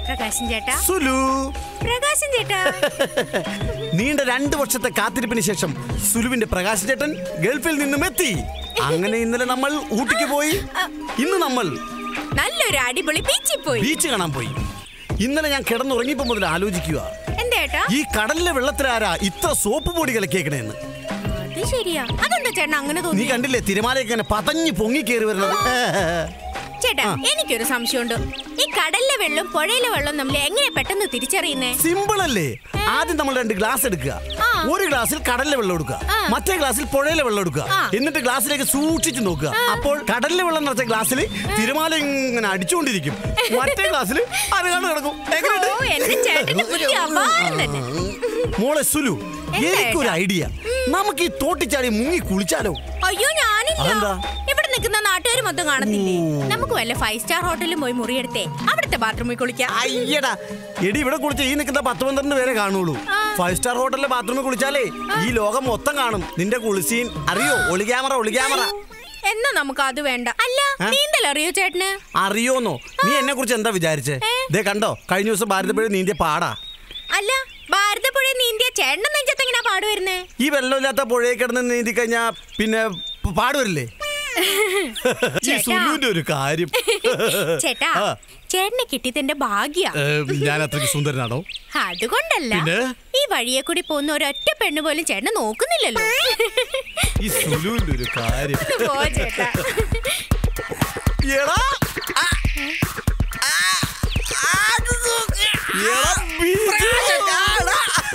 പ്രകാശൻ ചേട്ടാ സുലു പ്രകാശൻ ചേട്ടാ നീണ്ട രണ്ടു വർഷത്തെ കാത്തിരിപ്പിന് ശേഷം സുലുവിന്റെ പ്രകാശ് ചേട്ടൻ ഗൾഫിൽ നിന്നും എത്തി അങ്ങനെ ഇന്നലെ നമ്മൾ ഊട്ടിക്ക് പോയി ഇന്ന് നമ്മൾ നല്ലൊരു അടിപൊളി ബീച്ചിൽ പോയി ബീച്ച് കാണാൻ പോയി ഇന്നലെ ഞാൻ കിടന്നുറങ്ങിയപ്പോ മുതൽ ആലോചിക്കുക എന്താ ചേട്ടാ ഈ കടലിലെ വെള്ളത്തിലാരാ ഇത്ര സോപ്പ് പൊടി കലക്കിയേക്കണേന്ന് അത് ശരിയാ അതെന്താ ചേട്ടൻ അങ്ങനെ നീ തോന്നി കണ്ടില്ലേ തിരമാലയൊക്കെ ഇങ്ങനെ പതഞ്ഞ് പൊങ്ങി കയറി വരുന്നത് ചേട്ടാ എനിക്കൊരു സംശയമുണ്ട് ഈ കടലിലെ വെള്ളം പുഴയിലെ വെള്ളം നമ്മൾ എങ്ങനെ പെട്ടെന്ന് തിരിച്ചറിയുന്നേ സിമ്പിൾ അല്ലേ ആദ്യം നമ്മൾ രണ്ട് ഗ്ലാസ് എടുക്കുക ആ. ഒരു ഗ്ലാസ്സിൽ കടലിലെ വെള്ളം എടുക്കുക ആ. മറ്റേ ഗ്ലാസ്സിൽ പുഴയിലെ വെള്ളം എടുക്കുക ആ. എന്നിട്ട് ഗ്ലാസ്സിലേക്ക് സൂക്ഷിച്ച് നോക്കുക അപ്പോൾ കടലിലെ വെള്ളം നിറച്ച ഗ്ലാസ്സിൽ തിരമാല ഇങ്ങനെ അടിച്ചുകൊണ്ടിരിക്കും മറ്റേ ഗ്ലാസ്സിൽ അരകാണ് കിടക്കും എങ്ങനെയുണ്ട്? ഓ, എന്റെ ചേട്ടന്റെ ബുദ്ധി അപാരം തന്നെ. മോളെ സുലു എന്താ എനിക്കൊരു ഏട്ടാ? ഐഡിയ നമുക്ക് ഈ തോട്ടിച്ചാടി മുങ്ങി കുളിച്ചാലോ അയ്യോ ഞാനില്ല അതെന്താ? ഇവിടെ നിൽക്കുന്ന നാട്ടുകാർ മൊത്തം കാണത്തില്ലേ നമുക്ക് വല്ല ഫൈവ് സ്റ്റാർ ഹോട്ടലിൽ പോയി മുറിയെടുത്തേ അവിടുത്തെ ബാത്റൂമിൽ കുളിക്കാം അയ്യടാ എടി ഇവിടെ കുളിച്ച ഈ നിൽക്കുന്ന പത്ത് പന്ത്രണ്ട് പേരെ കാണുള്ളൂ ആ. ഫൈവ് സ്റ്റാർ ഹോട്ടലിലെ ബാത്റൂമിൽ കുളിച്ചാലേ ഈ ലോകം മൊത്തം കാണും നിന്റെ കുളിസീൻ അറിയോ ഒളി ക്യാമറ ഒളി ക്യാമറ എന്നാ നമുക്ക് അത് വേണ്ട അല്ല ആ? നീന്തൽ അറിയോ ചേട്ടന് അറിയോന്നോ നീ എന്നെ കുറിച്ച് എന്താ വിചാരിച്ചേ ഏ? ദേ കണ്ടോ കഴിഞ്ഞ ദിവസം ഭാരതപ്പുഴ നീന്തിയ പാടാ അല്ല ഭാരതപ്പുഴ നീന്തിയ ചേട്ടൻ നെഞ്ചത്ത് എങ്ങനെയാ പാട് വരുന്നേ ഈ വെള്ളമില്ലാത്ത പുഴയിൽ കിടന്ന് നീന്തി കഴിഞ്ഞാ പിന്നെ പ- പാടുവരില്ലേ ഈ ചേട്ടാ. സുലുവിന്റെ ഒരു കാര്യം ചേട്ടാ ആ. ചേട്ടനെ കിട്ടിയതിന്റെ ഭാഗ്യ ഏ, ഞാൻ അത്രയ്ക്ക് സുന്ദരനാണോ അതുകൊണ്ടല്ല പിന്നെ? ഈ വഴിയെ കൂടി പോകുന്ന ഒരൊറ്റ പെണ്ണ് പോലും ചേട്ടനെ നോക്കുന്നില്ലല്ലോ ഈ സുലുവിന്റെ ഒരു കാര്യം ഒന്ന് പോ ചേട്ടാ എടാ ആ, ആ, ആ, അത് നോക്ക്. എടാ, ബീച്ച്.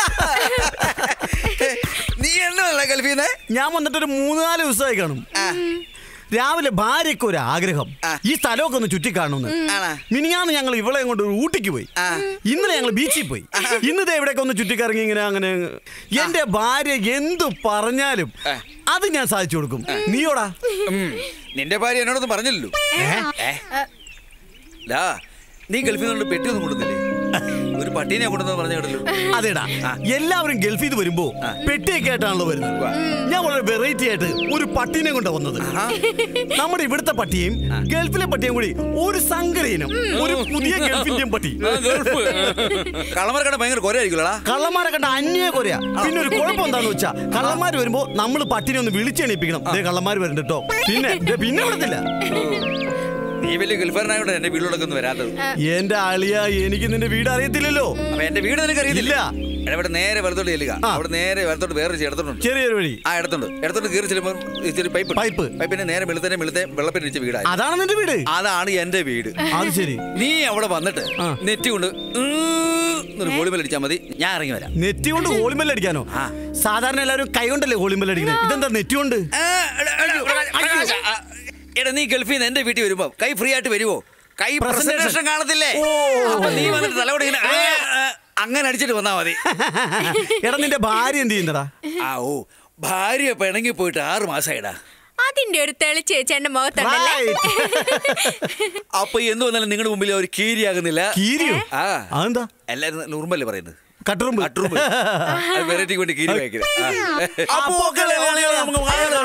നീ എന്നല്ല ഗൾഫീന്ന് ഞാൻ വന്നിട്ട് ഒരു മൂന്നാല് ദിവസമായി കാണും രാവിലെ ഭാര്യയ്ക്ക് ഒരു ആഗ്രഹം ആ. ഈ സ്ഥലമൊക്കെ ഒന്ന് ചുറ്റി കാണുമെന്ന് ആണാ മിനിഞ്ഞാന്ന് ഞങ്ങൾ ഇവളെ കൊണ്ട് ഒരു ഊട്ടിക്ക് പോയി ആ. ഇന്നലെ ഞങ്ങൾ ബീച്ചിൽ പോയി ഇന്നത്തെ എവിടെയൊക്കെ ഒന്ന് ചുറ്റിക്കറങ്ങി ഇങ്ങനെ അങ്ങനെ എന്റെ ഭാര്യ എന്തു പറഞ്ഞാലും ആ. അത് ഞാൻ സാധിച്ചു കൊടുക്കും നീയോടാ ഉം. നിന്റെ ഭാര്യ എന്നോടൊന്നും പറഞ്ഞില്ലല്ലോ ഏ? ലാ നീ ഗൾഫിൽ നിന്നുള്ള പെട്ടി ഒന്നും കൊണ്ടുവന്നില്ലേ ഒരു പട്ടീനെ കൊണ്ടുവന്നു പറഞ്ഞു കേട്ടല്ലോ അതേടാ എല്ലാവരും ഗൾഫിൽ നിന്ന് വരുമ്പോ പെട്ടിയൊക്കെ ആയിട്ടാണല്ലോ വരുന്നത് ഞാൻ വളരെ വെറൈറ്റി ആയിട്ട് ഒരു പട്ടീനെ കൊണ്ടാ വന്നത് നമ്മുടെ ഇവിടുത്തെ പട്ടിയും ഗൾഫിലെ പട്ടിയും കൂടി ഒരു സങ്കരയിനം ഒരു പുതിയ ഗൾഫിന്റെയും പട്ടി കളമറക്കട ഭയങ്കര കൊരയായിരിക്കുമല്ലോടാ കള്ളന്മാരെ കണ്ട അന്യ കൊറയാ പിന്നെ ഒരു കുഴപ്പം എന്താന്ന് വെച്ചാ കള്ളന്മാര് വരുമ്പോ നമ്മൾ പട്ടിനെ ഒന്ന് വിളിച്ചെണീപ്പിക്കണം ദേ കള്ളന്മാര് വരുന്നുണ്ട് കേട്ടോ പിന്നെ ദേ പിന്നെ വിടത്തില്ല നീ വലിയ ഗൾഫാരനായോണ്ട് എന്റെ വീട്ടിലൊക്കെ ഒന്ന് വരാത്തത് എന്റെ അളിയ എനിക്ക് നിന്റെ വീട് അറിയത്തില്ലല്ലോ അപ്പൊ എന്റെ വീട് നിനക്ക് അറിയത്തില്ല ഇല്ല. എടാ, ഇവിടെ നേരെ വലത്തോട്ട് ചെല്ലുക ആ. അവിടെ നേരെ വലത്തോട്ട് വേറെ ഇടത്തോട്ടുണ്ട് ചെറിയൊരു വഴി ആ ഇടത്തുണ്ട് ഇടത്തോട്ട് കയറി ചെല്ലുമ്പോൾ ഇച്ചിരി പൈപ്പ് ഉണ്ട്. പൈപ്പ്. പൈപ്പിന്റെ നേരെ വെളുത്തനെ വെളുത്തെ വെള്ളപ്പിന് ഇടിച്ച വീടായി അതാണ് നിന്റെ വീട് അതാണ് എന്റെ വീട് അത് ശരി നീ അവിടെ വന്നിട്ട് ആ. നെറ്റ് കൊണ്ട് ഒരു ഗോളിമേൽ അടിച്ചാൽ മതി ഞാൻ ഇറങ്ങി വരാം നെറ്റി കൊണ്ട് ഹോളിമല്ല അടിക്കാനോ ആ. സാധാരണ എല്ലാവരും കൈ കൊണ്ടല്ലേ ഹോളിമല്ല അടിക്കുന്നത് ഇതെന്താ നെറ്റി കൊണ്ട് ആ, എടാ, എടാ, പ്രകാശ്, പ്രകാശ്, ആ, എടാ നീ ഗൾഫിൽ നിന്ന് എന്റെ വീട്ടിൽ വരുമ്പോ കൈ ഫ്രീ ആയിട്ട് വരുവോ കൈ Presentation. പ്രസന്റേഷൻ കാണത്തില്ലേ ഓ. അപ്പൊ നീ വന്നിട്ട് തലകൊണ്ട് ഇങ്ങനെ ആ, ആ, അങ്ങനെ അടിച്ചിട്ട് വന്നാ മതി എടാ നിന്റെ ഭാര്യ എന്ത് ചെയ്യുന്നടാ ആ ഓ ഭാര്യ പിണങ്ങി പോയിട്ട് ആറ് മാസമായിടാ അതിന്റെ ഒരു തെളിച്ച് ചേട്ടന്റെ മുഖത്തുണ്ടല്ലേ അപ്പൊ എന്ത് വന്നാലും നിങ്ങളുടെ മുമ്പിൽ ഒരു കീരിയാകുന്നില്ല കീരിയോ ആ അതെന്താ എല്ലാരും നുറുമ്പല്ലേ പറയുന്നത് കട്ടുറുമ്പ് അട്ടുറുമ്പ് വെറൈറ്റിക്ക് വേണ്ടി കീരി വായിക്കുന്നത് അപ്പോ ഓക്കേ അല്ലേ, ഓക്കേ അല്ലേ, നമുക്ക്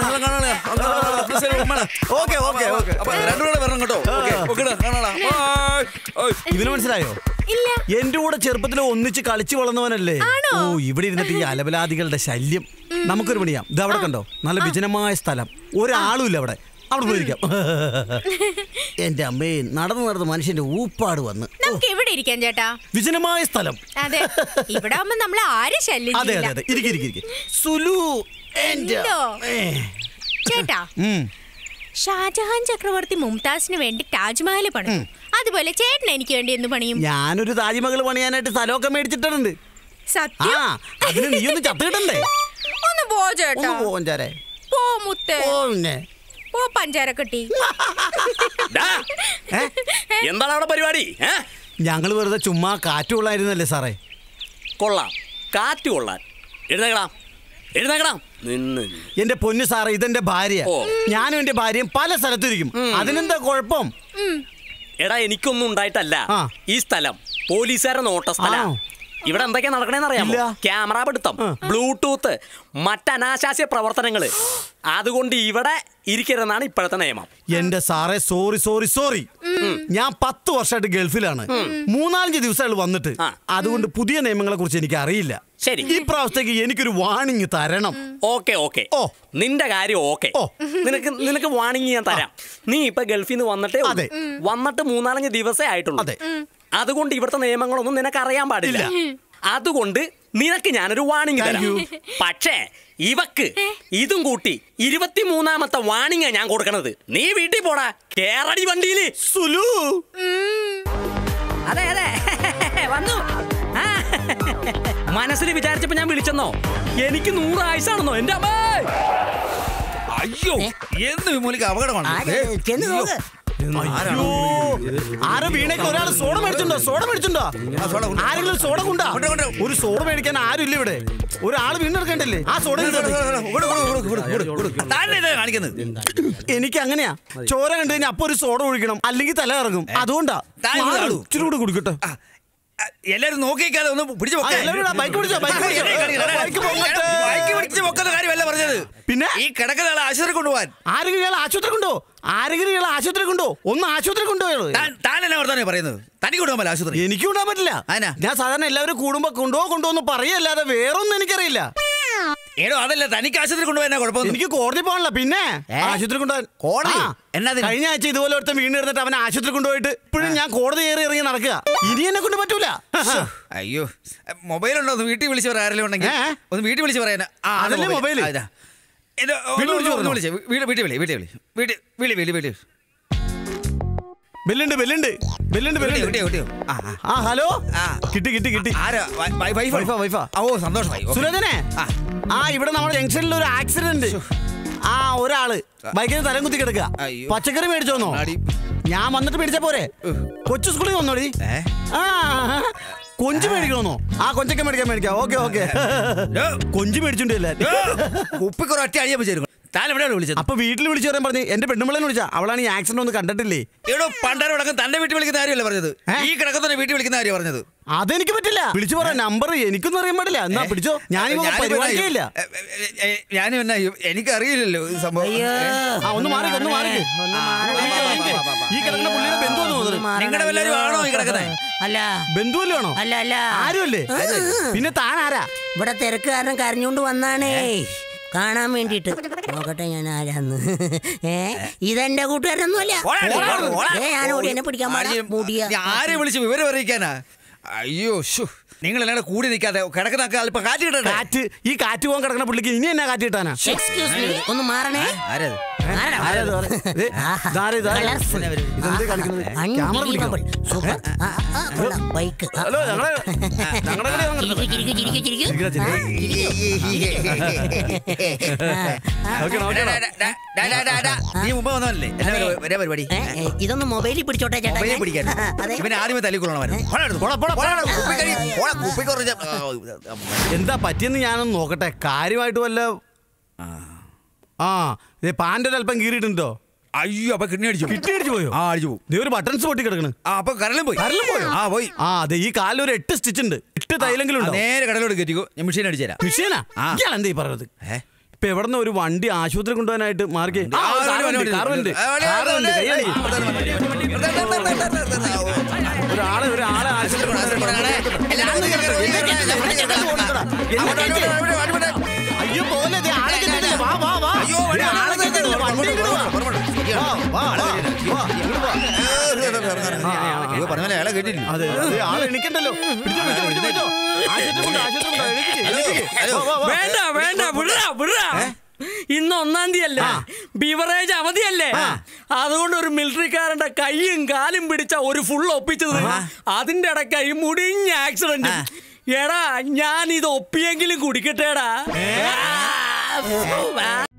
ഓക്കേ ഓക്കേ ഓക്കേ അപ്പൊ രണ്ടുകൂടെ വരണം കേട്ടോ ഓക്കെ ഓക്കെടാ കാണാടാ ബൈ. ഓയ്. ഇവന് മനസ്സിലായോ ഇല്ല എന്റെ കൂടെ ചെറുപ്പത്തിൽ ഒന്നിച്ച് കളിച്ചു വളർന്നവനല്ലേ ഓ ഇവിടെ ഇരുന്നിട്ട് ഈ അലബലാദികളുടെ ശല്യം നമുക്കൊരു പണിയാം ഇത് അവിടെ കണ്ടോ നല്ല വിജനമായ സ്ഥലം ഒരാളും ഇല്ല അവിടെ അവിടെ പോയിരിക്കാം എന്റെ അമ്മേ നടന്നു നടന്ന് മനുഷ്യന്റെ ഊപ്പാട് വന്ന് നമുക്ക് ഇവിടെ ഇരിക്കാം ചേട്ടാ വിജനമായ സ്ഥലം അതെ ഇവിടെ ആവുമ്പോ നമ്മൾ ആരും ശല്യം അതെ അതെ ചെയ്യില്ല അതെ ഇരിക്കും ഇരിക്കും ഇരിക്കും സുലു എന്റെ എന്തോ? അമ്മേ. ചേട്ടാ ഉം. ഷാജഹാൻ ചക്രവർത്തി മുംതാസിന് വേണ്ടി താജ്മഹൽ പണിതു അതുപോലെ ചേട്ടൻ എനിക്ക് വേണ്ടി എന്ത് പണിയും ഞാനൊരു താജ്മഹൽ പണിയാനായിട്ട് സ്ഥലമൊക്കെ മേടിച്ചിട്ടുണ്ട് ആ സത്യം അതിന് നീ ഒന്ന് ചത്ത് കിട്ടണ്ടേ ഒന്ന് പോ ചേട്ടാ ഒന്ന് പോഞ്ചാരെ പോ മുത്തേ ഓ പിന്നെ പോ പഞ്ചാരക്കട്ടി ഡാ, ഏ എന്താണ് അവിടെ പരിപാടി ഏ ഞങ്ങൾ വെറുതെ ചുമ്മാ കാറ്റ് കൊള്ളായിരുന്നല്ലേ സാറേ കൊള്ളാം കാറ്റ് കൊള്ളാൻ എഴുന്നേക്കണം എഴുന്നേക്കണം നിന്ന് എന്റെ പൊന്നു സാറേ ഇതെന്റെ ഭാര്യ ഓ. ഞാനും എന്റെ ഭാര്യയും പല സ്ഥലത്തിരിക്കും അതിനെന്താ കുഴപ്പം എടാ എനിക്കൊന്നും ഉണ്ടായിട്ടല്ല ആ. ഈ സ്ഥലം പോലീസുകാരുടെ നോട്ട സ്ഥല ആണോ? ഇവിടെ എന്തൊക്കെയാ നടക്കണേന്ന് അറിയാമോ ഇല്ല. ക്യാമറ പിടുത്തം ആ. ബ്ലൂടൂത്ത് മറ്റനാശാസ്യ പ്രവർത്തനങ്ങള് അതുകൊണ്ട് ഇവിടെ ഇരിക്കരുതെന്നാണ് ഇപ്പോഴത്തെ നിയമം എന്റെ സാറേ സോറി സോറി സോറി ഞാൻ പത്ത് വർഷമായിട്ട് ഗൾഫിലാണ് മൂന്നാലഞ്ച് ദിവസങ്ങൾ വന്നിട്ട് ആ. അതുകൊണ്ട് പുതിയ നിയമങ്ങളെ കുറിച്ച് എനിക്ക് അറിയില്ല ശരി. ഈ പ്രാവശ്യത്തേക്ക് എനിക്കൊരു വാണിംഗ് തരണം ഓക്കെ ഓക്കെ ഓ. നിന്റെ കാര്യം ഓക്കെ ഓ. നിനക്ക് നിനക്ക് വാണിംഗ് ഞാൻ തരാം നീ ഇപ്പൊ ഗൾഫിൽ നിന്ന് വന്നിട്ടേ ഉള്ളൂ. അതെ. വന്നിട്ട് മൂന്നാലഞ്ച് ദിവസേ ആയിട്ടുള്ളൂ അതെ. അതുകൊണ്ട് ഇവിടുത്തെ നിയമങ്ങളൊന്നും നിനക്ക് അറിയാൻ പാടില്ല അതുകൊണ്ട് നിനക്ക് ഞാനൊരു വാണിംഗ് Thank തരാം you. പക്ഷേ ഇവക്ക് ഇതും കൂട്ടി ഇരുപത്തിമൂന്നാമത്തെ വാണിംഗാ ഞാൻ കൊടുക്കണത് നീ വീട്ടിൽ പോടാ കേരളി വണ്ടിയില് സുലു അതെ അതെ വന്നു ആ. മനസ്സിൽ വിചാരിച്ചപ്പോ ഞാൻ വിളിച്ചെന്നോ എനിക്ക് നൂറ് ആയുസാണെന്നോ എന്റെ അമ്മേ അയ്യോ എന്ത് വിമൂലിക്ക് അപകടമാണ് ആരെ? ഏ, ചെന്ന് അയ്യോ. നോക്ക്. അയ്യോ ആരോ വീണേക്ക് ഒരാൾ സോഡ മേടിച്ചുണ്ടോ സോഡ മേടിച്ചുണ്ടോ ആ, സോഡ കൊണ്ട്. ആരെങ്കിലും സോഡ കൊണ്ടാ കൊണ്ട്, കൊണ്ട്. ഒരു സോഡ മേടിക്കാൻ ആരും ഇല്ല ഇവിടെ ഒരാൾ വീണെടുക്കണ്ടല്ലേ ആ സോഡ കൊടു, ഇങ്ങ് കൊടു, തന്നെ. കൊടു, കൊടു, കൊടു, കൊടു, കൊടു, കൊടു. താനല്ലേ ഇത് കാണിക്കുന്നത് എനിക്ക് അങ്ങനെയാ ചോര കണ്ടു കഴിഞ്ഞാൽ അപ്പൊ ഒരു സോഡ ഒഴിക്കണം അല്ലെങ്കിൽ തല ഇറങ്ങും അതുകൊണ്ടാ താൻ ഇത് മാറ്. കാണൂ. ഇച്ചിരി കൂടെ കുടിക്കട്ടെ ആ, ആ, എല്ലാരും നോക്കിക്കാതെ ഒന്ന് പിടിച്ചു ആ, എല്ലാവരും ഇടാ, ബൈക്ക് പിടിച്ചോ, ബൈക്ക് പിടിച്ചോ. ബൈക്ക് പോകട്ടെ. ബൈക്ക് പിടിച്ച് പൊക്കുന്ന കാര്യമല്ല പറഞ്ഞത് പിന്നെ? ഈ കിടക്കുന്ന ആളെ ആശുപത്രി കൊണ്ടുപോകാൻ ആരെങ്കിലും ഇയാൾ ആശുപത്രി കൊണ്ടോ ആരെങ്കിലും ഇയാൾ ആശുപത്രി കൊണ്ടോ ഒന്ന് ആശുപത്രി കൊണ്ടുപോയോ താൻ താൻ എന്നാ വർത്താനം പറയുന്നത് തനിക്ക് കൊണ്ടുപോകാൻ പറ്റില്ല ആശുപത്രി എനിക്ക് കൊണ്ടുപോകാൻ പറ്റില്ല അതിനാ? ഞാൻ സാധാരണ എല്ലാവരും കൂടുമ്പോ കൊണ്ടുപോ കൊണ്ടുപോന്ന് പറയല്ലാതെ വേറൊന്നും എനിക്കറിയില്ല ഏടോ അതല്ല തനിക്ക് ആശുപത്രി കൊണ്ടുപോകാൻ കുഴപ്പമൊന്നും എനിക്ക് കോടതി പോകണല്ല പിന്നെ ഏ? ആശുപത്രി കൊണ്ടുപോകാൻ കോടതി? ആ. എന്നതിന്? കഴിഞ്ഞ ആഴ്ച ഇതുപോലെ ഒരുത്തൻ വീണ് ഇരുന്നിട്ട് അവനെ ആശുപത്രി കൊണ്ടുപോയിട്ട് ഇപ്പോഴും ഞാൻ കോടതി കയറി ഇറങ്ങി നടക്കുക ഇനി എന്നെ കൊണ്ട് പറ്റൂല അയ്യോ മൊബൈൽ ഉണ്ടോ ഒന്ന് വീട്ടിൽ വിളിച്ച് പറയാൻ ആരെങ്കിലും ഉണ്ടെങ്കിൽ ഏ? ഒന്ന് വീട്ടിൽ വിളിച്ച് പറയാനാ ആ അത് അതല്ലേ മൊബൈൽ. മൊബൈല്? ആ, ഇതാ. ഇത് വീട്ടിൽ ഒന്ന് വിളിച്ച് ഒന്ന് പറഞ്ഞോ? വിളിച്ചേ. വീട് വീട്ടിൽ വിളി വീട്ടിൽ വിളി വീട്ടിൽ വിളി വിളി വിളി ബെല്ലുണ്ട് ബെല്ലുണ്ട് ബെല്ലുണ്ട് വിളിയോ ബെല്ലുണ്ട് വിളിയോ വിളിയോ ആ ആ. ആ ഹലോ ആ. കിട്ടി കിട്ടി കിട്ടി ആരാ വൈ- വൈ- വൈഫാ? വൈഫാ, വൈഫാ. ആ, ഓ സന്തോഷമായി ഓക്കേ. സുരേന്ദ്രനെ ആ. ആ ഇവിടെ നമ്മുടെ ജംഗ്ഷനിൽ ഒരു ആക്സിഡന്റ് ആ ഒരാള് ബൈക്കിന് തലം കുത്തി കിടക്കുക അയ്യോ. പച്ചക്കറി മേടിച്ചോന്നോ ആടി. ഞാൻ വന്നിട്ട് മേടിച്ച പോരെ കൊച്ചു സ്കൂളിൽ വന്നോടി ഏ? ആ കൊഞ്ച് മേടിക്കണമെന്നോ ആ കൊഞ്ചൊക്കെ മേടിക്കാൻ മേടിക്കാം ഓക്കെ ഓക്കെ ഡോ. കൊഞ്ച് മേടിച്ചിട്ടുണ്ട് എല്ലാരും കുപ്പിക്കുറ ഒറ്റ അഴിയാൻ ചേരും താൻ എവിടെയാണ് വിളിച്ചത് അപ്പൊ വീട്ടിൽ വിളിച്ചു പറയാൻ പറഞ്ഞു എന്റെ പെണ്ണുമ്പിളെ വിളിച്ചാ അവളാണ് ഈ ആക്സിഡന്റ് ഒന്നും കണ്ടിട്ടില്ലേ എടോ പണ്ടാരോടക്കം തന്റെ വീട്ടിൽ വിളിക്കുന്ന കാര്യമല്ല പറഞ്ഞത് ഏ? ഈ കിടക്കുന്ന വീട്ടിൽ വിളിക്കുന്ന കാര്യം പറഞ്ഞത് അതെനിക്ക് പറ്റില്ല വിളിച്ചു പറയാം നമ്പർ എനിക്കൊന്നും അറിയാൻ പാടില്ല എന്നാ പിടിച്ചോ ഞാനിപ്പോ ഞാനിപ്പോ പരിപാടിയില്ല എ, എ, എ, എ, ഞാനും എന്നാ എനിക്കറിയില്ലല്ലോ ഈ സംഭവം അയ്യോ. ആ ഒന്ന് മാറി ഒന്ന് മാറി ഒന്ന് മാറി. ഈ കിടക്കുന്ന പുള്ളിയുടെ ബന്ധു ഒന്ന് തോന്നുന്നു മാറണം. നിങ്ങളുടെ വല്ലവരും ആണോ ഈ കിടക്കുന്നത് അല്ല ബന്ധുവല്ലേ ആണോ അല്ല അല്ല ആരുമല്ലേ പിന്നെ താൻ ആരാ ഇവിടെ തിരക്ക് കാരണം കരഞ്ഞോണ്ട് വന്നാണേ കാണാൻ വേണ്ടിട്ട് നോക്കട്ടെ ഞാൻ ആരാന്ന് ഏ ഇതെന്റെ കൂട്ടുകാരനൊന്നുമല്ല ഓടാ, ഓടാ, ഓടാ. ഏ ഞാൻ ഓടി എന്നെ പിടിക്കാൻ പാടാ ആരെയും- മുടിയ ഞാൻ ആരെ വിളിച്ച് വിവരം അറിയിക്കാനാ അയ്യോ ഷു നിങ്ങൾ എല്ലാവരും കൂടി നിൽക്കാതെ കിടക്കുന്ന ആൾക്ക് അല്പം കാറ്റ് കിട്ടണ്ടേ കാറ്റ് ഈ കാറ്റ് പോകാൻ കിടക്കുന്ന പുള്ളിക്ക് ഇനി എന്നാ കാറ്റ് കിട്ടാനാ എക്സ്ക്യൂസ് മീ ഒന്ന് മാറണേ ആരത് ആരാ? ആരാ ഇത് പറയുന്നത്? ദേ, ഇതാരാ ഇത്? Colourful. ഇതെന്തേ കാണിക്കുന്നത്? ക്യാമറ പിടിക്കണം. Unbelievable. Super. ആ, ആ, കൊള്ളാം. ബൈക്ക് ആ, ഹലോ ഞങ്ങളെ ഞങ്ങളുടെ കളി അങ്ങ് ചിരിക്കൂ, ചിരിക്കൂ, ചിരിക്കൂ, ചിരിക്കൂ. ചിരിക്കടാ, ചിരിക്കടാ. നോക്കണം, നോക്കണം. നീ മുമ്പ് വന്നതല്ലേ എന്നാ ഒരേ പരിപാടി ഏ, ഏ, ഇതൊന്ന് മൊബൈലിൽ പിടിച്ചോട്ടെ ചേട്ടാ മൊബൈലിൽ ഞാൻ. പിടിക്കാൻ അതെ ഇവനെ ആദ്യമേ തല്ലിക്കൊള്ളണമായിരുന്നു പോടാ, പോടാ, പോടാ. കുപ്പിക്കുറ എന്താ പറ്റിയെന്ന് ഞാനൊന്ന് നോക്കട്ടെ കാര്യമായിട്ട് വല്ല ആ ദേ പാൻ്റെ അല്പം കീറിയിട്ടുണ്ടോ അയ്യോ അപ്പൊ കിഡ്നി അടിച്ചു കിട്ടി അടിച്ചു പോയോ ആ അടിച്ചു പോകും ദേ ഒരു ബട്ടൺസ് പൊട്ടി കിടക്കണ് ആ അപ്പൊ കരലും പോയി കരലും പോയോ? ആ പോയി ആ അതെ ഈ കാലിൽ ഒരു എട്ട് സ്റ്റിച്ച് ഉണ്ട് എട്ട് തൈലെങ്കിലും ആ, ഉണ്ടോ നേരെ കടലോട് കയറ്റിക്കോ ഞാൻ മെഷീൻ അടിച്ചു തരാം മിഷീനാ ആ. ഇയാൾ എന്താ ഈ പറയുന്നത് ഏ? ഇപ്പൊ എവിടെന്ന് ഒരു വണ്ടി ആശുപത്രി കൊണ്ടുപോകാനായിട്ട് മാർക്കേ ആ, വണ്ടി, വണ്ടി, വണ്ടി. ആ, വണ്ടി, വണ്ടി, വണ്ടി. ഒരാളെ ഒരാളെ ആശുപത്രി കൊണ്ടുപോകാനായിട്ട് അയ്യോ പോലെ ദേ ആളെ കെട്ടിയിട്ടില്ല. വാ വാ വാ അയ്യോ, വണ്ടി, ദേ ആളെ കെട്ടിയിട്ടില്ല. വണ്ടി ഇങ്ങട് വാ. വാ, വാ, വാ. വാ, ഇങ്ങട് വാ. അയ്യോ പറഞ്ഞ അയാളെ കേട്ടില്ല അതെ അതെ, ആളെ എണിക്കണ്ടല്ലോ പിടിച്ചോ പിടിച്ചോ പിടിച്ചോ പിടിച്ചോ ആശുപത്രി കൊണ്ട് ആശുപത്രി കൊണ്ട് എണീക്ക്, എണീക്ക്. വാ, വാ, വാ. വേണ്ട വേണ്ട വിടറാ വിടറാ ഇന്ന് ഒന്നാം തീയതി അല്ലേ ബിവറേജ് അവധിയല്ലേ അതുകൊണ്ട് ഒരു മിലിറ്ററിക്കാരന്റെ കൈയും കാലും പിടിച്ച ഒരു ഫുൾ ഒപ്പിച്ചത് അതിന്റെ ഇടയ്ക്കായി മുടിഞ്ഞ ആക്സിഡന്റ് എടാ ഞാൻ ഇത് ഒപ്പിയെങ്കിലും കുടിക്കട്ടേടാ